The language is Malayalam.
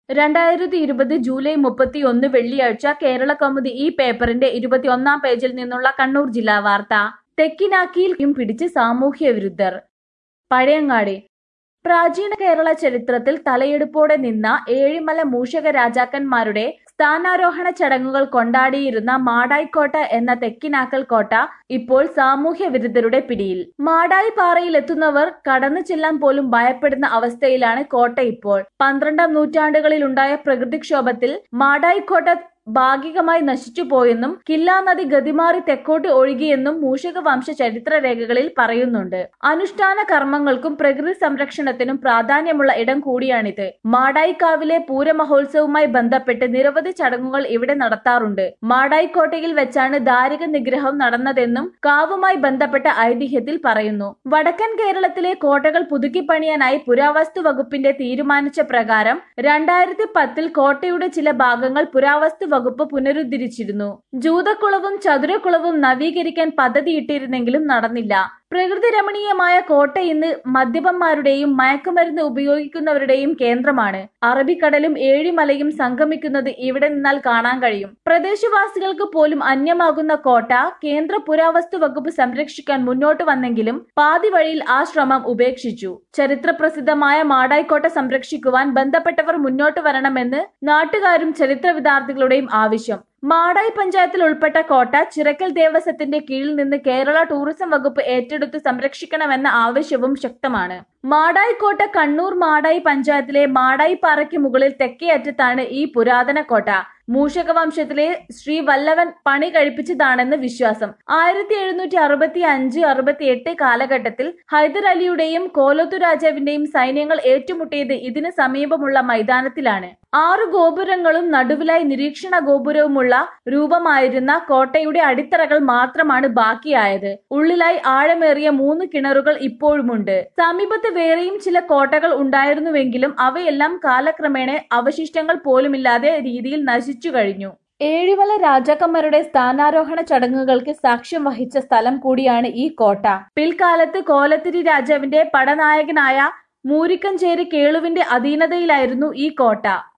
രണ്ടായിരത്തി ഇരുപത് ജൂലൈ മുപ്പത്തിയൊന്ന് വെള്ളിയാഴ്ച കേരള കൗമുദി ഈ പേപ്പറിന്റെ ഇരുപത്തിയൊന്നാം പേജിൽ നിന്നുള്ള കണ്ണൂർ ജില്ലാ വാർത്ത തെക്കിനാക്കിയിൽ പിടിച്ച് സാമൂഹ്യ വിരുദ്ധർ പഴയങ്ങാടി പ്രാചീന കേരള ചരിത്രത്തിൽ തലയെടുപ്പോടെ നിന്ന ഏഴിമല മൂഷക രാജാക്കന്മാരുടെ സ്ഥാനാരോഹണ ചടങ്ങുകൾ കൊണ്ടാടിയിരുന്ന മാടായിക്കോട്ട എന്ന തെക്കിനാക്കൽ കോട്ട ഇപ്പോൾ സാമൂഹ്യ വിരുദ്ധരുടെ പിടിയിൽ മാടായി പാറയിലെത്തുന്നവർ കടന്നു ചെല്ലാൻ പോലും ഭയപ്പെടുന്ന അവസ്ഥയിലാണ് കോട്ട ഇപ്പോൾ പന്ത്രണ്ടാം നൂറ്റാണ്ടുകളിലുണ്ടായ പ്രകൃതിക്ഷോഭത്തിൽ മാടായിക്കോട്ട ഭാഗികമായി നശിച്ചുപോയെന്നും കില്ലാ നദി ഗതിമാറി തെക്കോട്ട് ഒഴുകിയെന്നും മൂഷക വംശ ചരിത്ര രേഖകളിൽ പറയുന്നുണ്ട് അനുഷ്ഠാന കർമ്മങ്ങൾക്കും പ്രകൃതി സംരക്ഷണത്തിനും പ്രാധാന്യമുള്ള ഇടം കൂടിയാണിത് മാടായിക്കാവിലെ പൂരമഹോത്സവവുമായി ബന്ധപ്പെട്ട് നിരവധി ചടങ്ങുകൾ ഇവിടെ നടത്താറുണ്ട് മാടായിക്കോട്ടയിൽ വെച്ചാണ് ദാരിക നിഗ്രഹം നടന്നതെന്നും കാവുമായി ബന്ധപ്പെട്ട ഐതിഹ്യത്തിൽ പറയുന്നു വടക്കൻ കേരളത്തിലെ കോട്ടകൾ പുതുക്കിപ്പണിയാനായി പുരാവസ്തു വകുപ്പിന്റെ തീരുമാനിച്ച പ്രകാരം രണ്ടായിരത്തി പത്തിൽ കോട്ടയുടെ ചില ഭാഗങ്ങൾ പുരാവസ്തു വകുപ്പ് പുനരുദ്ധരിച്ചിരുന്നു ജൂതക്കുളവും ചതുരക്കുളവും നവീകരിക്കാൻ പദ്ധതിയിട്ടിരുന്നെങ്കിലും നടന്നില്ല പ്രകൃതി രമണീയമായ കോട്ട ഇന്ന് മദ്യപന്മാരുടെയും മയക്കുമരുന്ന് ഉപയോഗിക്കുന്നവരുടെയും കേന്ദ്രമാണ് അറബിക്കടലും ഏഴിമലയും സംഗമിക്കുന്നത് ഇവിടെ നിന്നാൽ കാണാൻ കഴിയും പ്രദേശവാസികൾക്ക് പോലും അന്യമാകുന്ന കോട്ട കേന്ദ്ര പുരാവസ്തു വകുപ്പ് സംരക്ഷിക്കാൻ മുന്നോട്ട് വന്നെങ്കിലും പാതി വഴിയിൽ ആ ശ്രമം ഉപേക്ഷിച്ചു ചരിത്ര പ്രസിദ്ധമായ മാടായിക്കോട്ട സംരക്ഷിക്കുവാൻ ബന്ധപ്പെട്ടവർ മുന്നോട്ട് വരണമെന്ന് നാട്ടുകാരും ചരിത്ര വിദ്യാർത്ഥികളുടെയും ആവശ്യം മാടായി പഞ്ചായത്തിൽ ഉൾപ്പെട്ട കോട്ട ചിറക്കൽ ദേവസ്വത്തിന്റെ കീഴിൽ നിന്ന് കേരള ടൂറിസം വകുപ്പ് ഏറ്റെടുത്ത് സംരക്ഷിക്കണമെന്ന ആവശ്യവും ശക്തമാണ് മാടായി കോട്ട കണ്ണൂർ മാടായി പഞ്ചായത്തിലെ മാടായി പാറയ്ക്ക് മുകളിൽ തെക്കേ അറ്റത്താണ് ഈ പുരാതന കോട്ട മൂഷക വംശത്തിലെ ശ്രീ വല്ലവൻ പണി കഴിപ്പിച്ചതാണെന്ന് വിശ്വാസം ആയിരത്തി എഴുന്നൂറ്റി അറുപത്തി അഞ്ച് അറുപത്തി എട്ട് കാലഘട്ടത്തിൽ ഹൈദർ അലിയുടെയും കോലോത്തു രാജാവിന്റെയും സൈന്യങ്ങൾ ഏറ്റുമുട്ടിയത് ഇതിന് സമീപമുള്ള മൈതാനത്തിലാണ് ആറു ഗോപുരങ്ങളും നടുവിലായി നിരീക്ഷണ ഗോപുരവുമുള്ള രൂപമായിരുന്ന കോട്ടയുടെ അടിത്തറകൾ മാത്രമാണ് ബാക്കിയായത് ഉള്ളിലായി ആഴമേറിയ മൂന്ന് കിണറുകൾ ഇപ്പോഴുമുണ്ട് സമീപത്ത് വേറെയും ചില കോട്ടകൾ ഉണ്ടായിരുന്നുവെങ്കിലും അവയെല്ലാം കാലക്രമേണ അവശിഷ്ടങ്ങൾ പോലുമില്ലാതെ രീതിയിൽ നശിച്ചു കഴിഞ്ഞു ഏഴിമല രാജാക്കന്മാരുടെ സ്ഥാനാരോഹണ ചടങ്ങുകൾക്ക് സാക്ഷ്യം വഹിച്ച സ്ഥലം കൂടിയാണ് ഈ കോട്ട പിൽക്കാലത്ത് കോലത്തിരി രാജാവിന്റെ പടനായകനായ മൂരിക്കഞ്ചേരി കേളുവിന്റെ അധീനതയിലായിരുന്നു ഈ കോട്ട